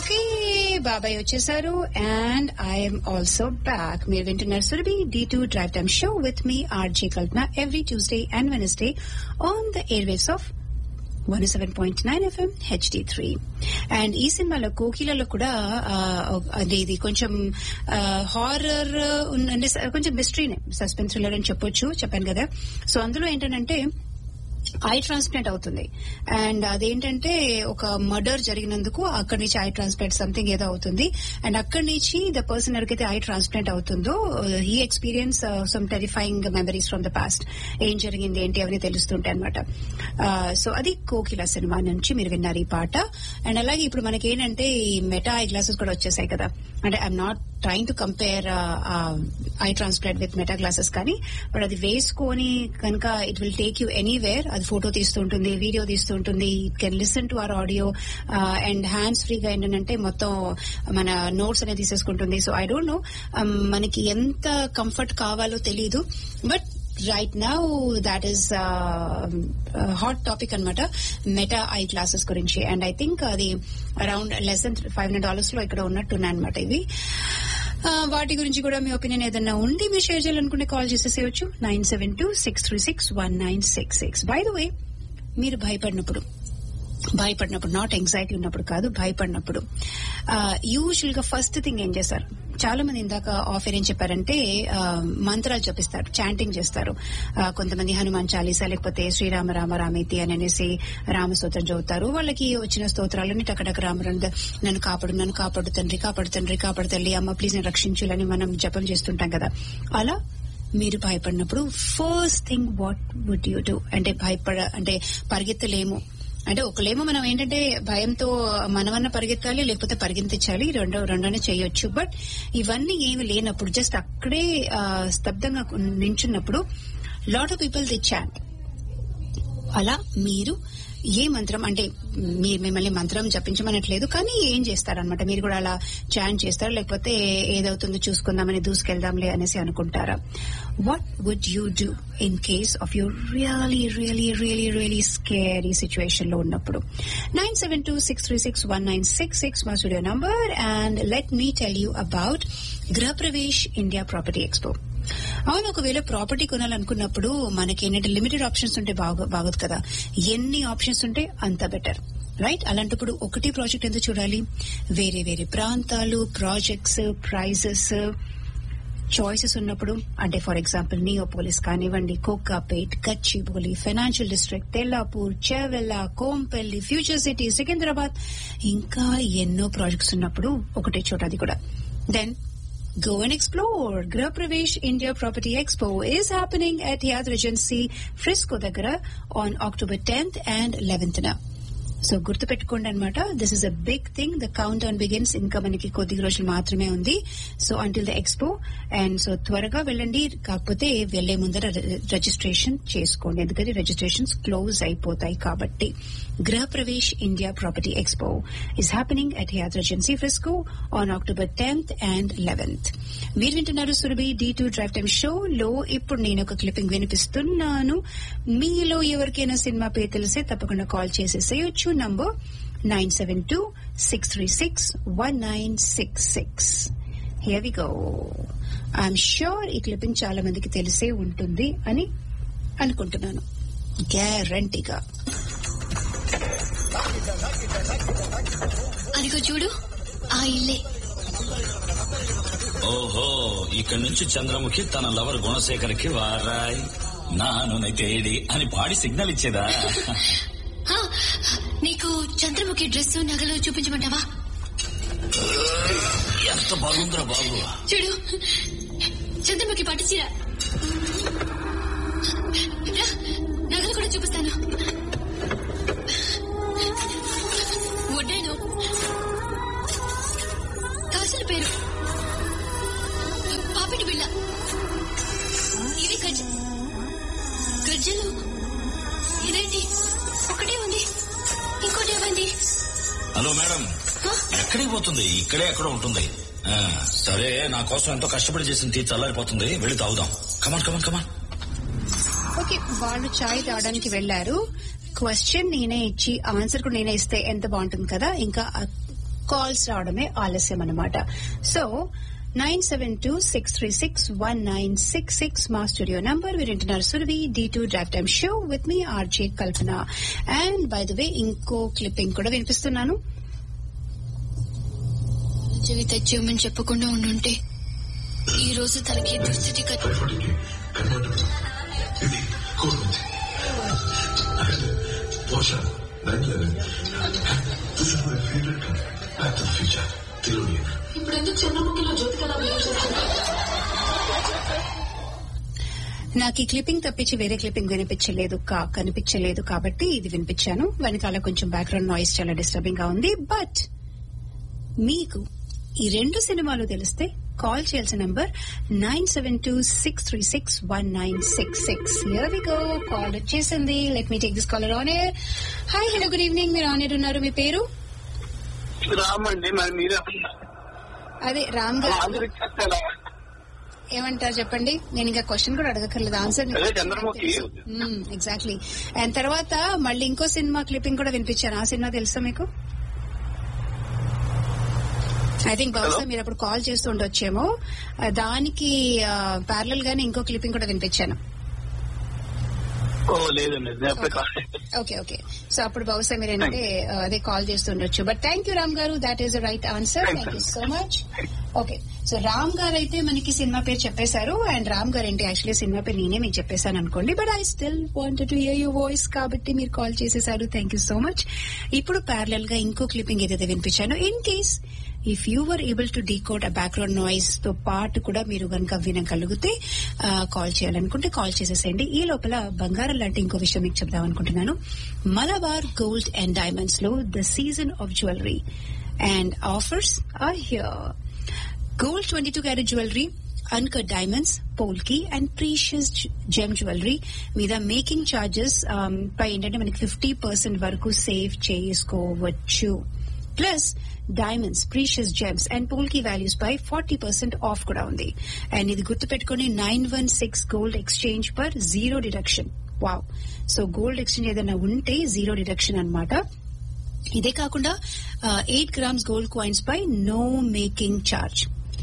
Okay బాబాయ్ వచ్చేసారు and I'm also back మీరు వింటున్నారు Surabhi D two drive time show with me RJ Kalpana every Tuesday and Wednesday on the air waves of one seven point nine FM HD three and ఈ సినిమాలో కోకిలలో కూడా ఆ, అది ఇది కొంచెం హారర్ అంటే కొంచెం మిస్టరీనే సస్పెన్స్ థ్రిల్లర్ అని చెప్పొచ్చు చెప్పాను కదా సో అందులో ఏంటంటే ఐ ట్రాన్స్ప్లాంట్ అవుతుంది అండ్ అదేంటంటే ఒక మర్డర్ జరిగినందుకు అక్కడి నుంచి ఐ ట్రాన్స్ప్లాంట్ సంథింగ్ ఏదో అవుతుంది అండ్ అక్కడి నుంచి ద పర్సన్ ఎవరికైతే ఐ ట్రాన్స్ప్లాంట్ అవుతుందో he experience some terrifying memories from the past ఏం జరిగింది ఏంటి అవన్నీ తెలుస్తుంటాయి అనమాట సో అది కోకిల సినిమా నుంచి మీరు విన్నారు ఈ పాట అండ్ అలాగే ఇప్పుడు మనకి ఏంటంటే ఈ మెటా ఐ గ్లాసెస్ కూడా వచ్చేసాయి కదా అంటే I'm not trying to compare eye transplant with Meta glasses కానీ బట్ అది వేసుకొని కనుక it will take you anywhere అది ఫోటో తీస్తుంటుంది వీడియో తీస్తుంటుంది it can listen to our audio and hands ఫ్రీగా ఏంటంటే మొత్తం మన నోట్స్ అనేది తీసేసుకుంటుంది సో ఐ డోంట్ నో మనకి ఎంత కంఫర్ట్ కావాలో తెలియదు but right now that is hot topic అనమాట మెటా ఐ క్లాసెస్ గురించి అండ్ ఐ థింక్ అది around less than five hundred dollars లో ఇక్కడ ఉన్నట్టున్నాయి అనమాట ఇవి ఆ, వాటి గురించి కూడా మీ ఒపీనియన్ ఏదన్నా ఉండి మీరు షేర్ చేయాలనుకుంటే కాల్ చేసేసేయచ్చు nine seven two six three six one nine six six by the way మీరు భయపడినప్పుడు భయపడినప్పుడు నాట్ ఎంగ్జైటీ ఉన్నప్పుడు కాదు భయపడినప్పుడు యూజువల్ గా ఫస్ట్ థింగ్ ఏం చేస్తారు చాలా మంది ఇందాక ఆఫర్ ఏం చెప్పారంటే ఆ, మంత్రాలు జపిస్తారు చాంటింగ్ చేస్తారు ఆ, కొంతమంది హనుమాన్ చాలీసా లేకపోతే శ్రీరామ రామ రామేతి అని అనేసి రామస్తోత్రం చదువుతారు వాళ్ళకి వచ్చిన స్తోత్రాలని టకటక రామరణ నన్ను కాపాడు నన్ను కాపాడు తండ్రి కాపాడు తండ్రి కాపాడు తల్లి అమ్మ ప్లీజ్ నన్ను రక్షించాలని మనం జపం చేస్తుంటాం కదా అలా మీరు భయపడినప్పుడు first thing what would you do అంటే భయపడ అంటే పరిగెత్తలేము అంటే ఒకలేమో మనం ఏంటంటే భయంతో మనమన్నా పరిగెత్తాలి లేకపోతే పరిగెత్తించాలి రెండో రెండోనే చేయొచ్చు బట్ ఇవన్నీ ఏమి లేనప్పుడు జస్ట్ అక్కడే ఆ, స్తబ్దంగా నించున్నప్పుడు lot of people the chat అలా మీరు ఏ మంత్రం అంటే మీరు మిమ్మల్ని మంత్రం జపించమనట్లేదు కానీ ఏం చేస్తారనమాట మీరు కూడా అలా చాన్ చేస్తారు లేకపోతే ఏదవుతుందో చూసుకుందామని దూసుకెళ్దాంలే అనేసి అనుకుంటారా what would you do in case of your really really really really scary situation లో ఉన్నప్పుడు nine seven two six three six one nine six six మా studio number and let me tell you about Gruhapravesh India property expo అవును ఒకవేళ property కొనాలనుకున్నప్పుడు మనకి ఏంటంటే limited options ఉంటే బాగో- బాగోదు కదా ఎన్ని ఆప్షన్స్ ఉంటే అంత బెటర్ రైట్ అలాంటప్పుడు ఒకటి ప్రాజెక్ట్ ఎందుకు చూడాలి వేరే వేరే ప్రాంతాలు ప్రాజెక్ట్స్ ప్రైజెస్ చాయిసెస్ ఉన్నప్పుడు అంటే ఫర్ ఎగ్జాంపుల్ నియోపోలిస్ కానివ్వండి Kokapet Gachibowli financial district Tellapur Chevella Kompally future city Secunderabad ఇంకా ఎన్నో ప్రాజెక్ట్స్ ఉన్నప్పుడు ఒకటే చోట అది కూడా then Go and explore. Grah Pravesh India Property Expo is happening at Yad Regency, Frisco Dagara on October 10th and 11th. na. So గుర్తు పెట్టుకోండి అనమాట this is a big thing the count down begins ఇంకా మనకి కొద్ది రోజులు మాత్రమే ఉంది so until the expo and so త్వరగా వెళ్ళండి కాకపోతే వెళ్లే ముందర రిజిస్ట్రేషన్ చేసుకోండి ఎందుకంటే రిజిస్ట్రేషన్స్ క్లోజ్ అయిపోతాయి కాబట్టి Gruha Pravesh India property expo is happening at Hyatt Regency Frisco on October tenth and eleventh మీరు వింటున్నారు Surabhi D two drive time show లో ఇప్పుడు నేను ఒక క్లిప్పింగ్ వినిపిస్తున్నాను మీలో ఎవరికైనా సినిమా పేరు తెలిసే తప్పకుండా కాల్ చేసేసేయొచ్చు number nine seven two six three six one nine six six here we go I'm sure ఈ క్లిప్పింగ్ చాలా మందికి తెలిసే ఉంటుంది అని అనుకుంటున్నాను గ్యారంటీగా అదిగో చూడు ఆ ఇల్లే ఓహో ఇక్కడ నుంచి చంద్రముఖి తన లవర్ గుణశేఖర్కి వారాయ్ నాను తేడి అని పాడి సిగ్నల్ ఇచ్చేదా హా, నీకు చంద్రముఖి డ్రెస్ నగలు చూపించమంటావా ఎంత బాగుందిరా బాబు చూడు చంద్రముఖి పట్టు చీర రా, నగలు కూడా చూపిస్తాను వడ్డాను కాసుల పేరు పాపిటి బిళ్ళ ఇవి గజ్జ గజ్జలు ఇదేంటి ఒకటే ఉంది ఇంకోటి ఏమైంది హలో మేడం ఎక్కడికి పోతుంది ఇక్కడే ఎక్కడో ఉంటుంది ఆ, సరే నా కోసం ఎంతో కష్టపడి చేసిన టీ చల్లారిపోతుంది వెళ్ళి తాగుదాం కమాన్ కమాన్ కమాన్ ఓకే వాళ్ళు చాయ్ తాగడానికి వెళ్లారు క్వశ్చన్ నేనే ఇచ్చి ఆన్సర్ కూడా నేనే ఇస్తే ఎంత బాగుంటుంది కదా ఇంకా కాల్స్ రావడమే ఆలస్యం అనమాట so nine seven two six three six one nine six six మా స్టూడియో నంబర్ మీరు వింటున్నారు Surabhi D two drive time show with me RJ Kalpana and by the way ఇంకో క్లిప్పింగ్ కూడా వినిపిస్తున్నాను చెవి తెచ్చేయమని చెప్పకుండా ఉండుంటే ఈ రోజు తనకి ఈ దుస్థితి కట్ ఇప్పటికీ కర్ణాటక ఇది కోరుకుంది బహుశా nine eleven this is my favourite Back to Future తెలియదు ఇప్పుడు ఎందుకు చంద్రముఖిలో జ్యోతికలా బిహేవ్ చేస్తుంది నాకు ఈ క్లిప్పింగ్ తప్పించి వేరే క్లిప్పింగ్ వినిపించలేదు కా- కనిపించలేదు కాబట్టి ఇది వినిపించాను వెనకాల కొంచెం బ్యాక్గ్రౌండ్ నాయిస్ చాలా డిస్టర్బింగ్ గా ఉంది బట్ మీకు ఈ రెండు సినిమాలు తెలిస్తే కాల్ చేయాల్సిన number nine seven two six three six one nine six six go call వచ్చేసింది let me take this caller on air hi hello good evening మీరు ఆన్ ఎయిర్ ఉన్నారు మీ పేరు రామండి మరి మీరే అదే రామ్ గారు అందరికి చెప్తారా ఏమంటారు చెప్పండి నేను ఇంకా క్వశ్చన్ కూడా అడగక్కర్లేదు ఆన్సర్ అదే చంద్రముఖి. ఎగ్జాక్ట్లీ అండ్ తర్వాత మళ్ళీ ఇంకో సినిమా క్లిప్పింగ్ కూడా వినిపించాను ఆ సినిమా తెలుసా మీకు ఐ థింక్ బహుశా మీరు అప్పుడు కాల్ చేస్తూ ఉండొచ్చేమో ఆ, దానికి ప్యారలల్ గానే ఇంకో క్లిప్పింగ్ కూడా వినిపించాను ఓ లేదండి నేను అప్పుడే కాల్ చేశాను. ఓకే ఓకే సో అప్పుడు బహుశా మీరు ఏంటంటే ఆ, అదే కాల్ చేస్తుండొచ్చు but thank you Ram garu that is right answer thank you so much okay so Ram garu అయితే మనకి సినిమా పేరు చెప్పేశారు అండ్ రామ్ గారు ఏంటి యాక్చువల్లీ సినిమా పేరు నేనే మీకు చెప్పేశాను అనుకోండి but I still wanted to hear your voice కాబట్టి మీరు కాల్ చేసేశారు థ్యాంక్ యూ సో మచ్ ఇప్పుడు ప్యారలల్ గా ఇంకో క్లిప్పింగ్ ఏదైతే వినిపించానో in case if you were able to decode a background noise తో పాటు కూడా మీరు కనుక వినగలిగితే కాల్ చేయాలనుకుంటే కాల్ చేసేసేయండి ఈ లోపల బంగారం లాంటి ఇంకో విషయం మీకు చెప్దాం అనుకుంటున్నాను మలబార్ గోల్డ్ అండ్ డైమండ్స్ లో the season of jewellery and offers are here gold twenty two carat jewellery uncut diamonds polki and precious gem jewellery మీద మేకింగ్ చార్జెస్ పై ఏంటంటే మనకి ఫిఫ్టీ పర్సెంట్ వరకు సేవ్ చేసుకోవచ్చు plus diamonds precious gems and polki values పై forty percent off కూడా ఉంది and ఇది గుర్తుపెట్టుకుని nine one six gold exchange per zero deduction wow so gold exchange ఏదైనా ఉంటే జీరో డిడక్షన్ అన్నమాట ఇదే కాకుండా ఎయిట్ గ్రామ్స్ గోల్డ్ కాయిన్స్ పై నో మేకింగ్ చార్జ్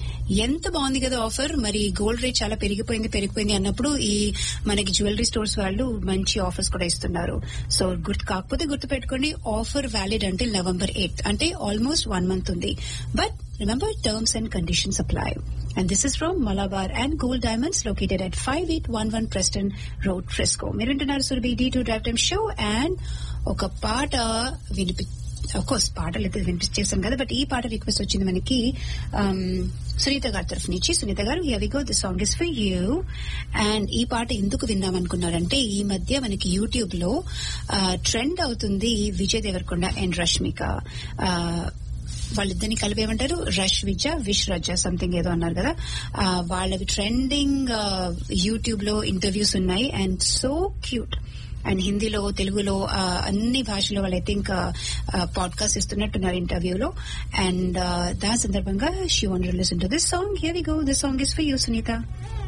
ఎంత బాగుంది కదా ఆఫర్ మరి గోల్డ్ రేట్ చాలా పెరిగిపోయింది పెరిగిపోయింది అన్నప్పుడు ఈ మనకి జ్యువెలరీ స్టోర్స్ వాళ్ళు మంచి ఆఫర్స్ కూడా ఇస్తున్నారు సో గుర్తు కాకపోతే గుర్తు పెట్టుకోండి ఆఫర్ వ్యాలిడ్ అంటే నవంబర్ ఎయిత్ అంటే ఆల్మోస్ట్ వన్ మంత్ ఉంది but remember terms and conditions apply and this is from Malabar and gold diamonds located at five eight one one Preston Road Frisco మీరు వింటున్నారు Surabhi D two drive time show and ఒక పాట వినిపి course పాటలు అయితే వినిపించేసాం కదా but ఈ పాట రిక్వెస్ట్ వచ్చింది మనకి um, సునీత గారి తరఫు నుంచి సునీత గారు ఎవిగో the song is for you and ఈ పాట ఎందుకు విందాం అనుకున్నారంటే ఈ మధ్య మనకి యూట్యూబ్ లో ట్రెండ్ అవుతుంది విజయ్ దేవరకొండ అండ్ రష్మిక ఆ, వాళ్ళిద్దరిని కలిపి ఏమంటారు రష్ విజ విష్ రజ సంథింగ్ ఏదో అన్నారు కదా ఆ, వాళ్ళవి ట్రెండింగ్ యూట్యూబ్ లో ఇంటర్వ్యూస్ ఉన్నాయి అండ్ సో క్యూట్ అండ్ హిందీలో తెలుగులో ఆ, అన్ని భాషలో వాళ్ళైతే ఇంకా పాడ్కాస్ట్ ఇస్తున్నట్టున్నారు ఇంటర్వ్యూలో అండ్ దాని సందర్భంగా she want listen to this song here we go this song is for you Sunitha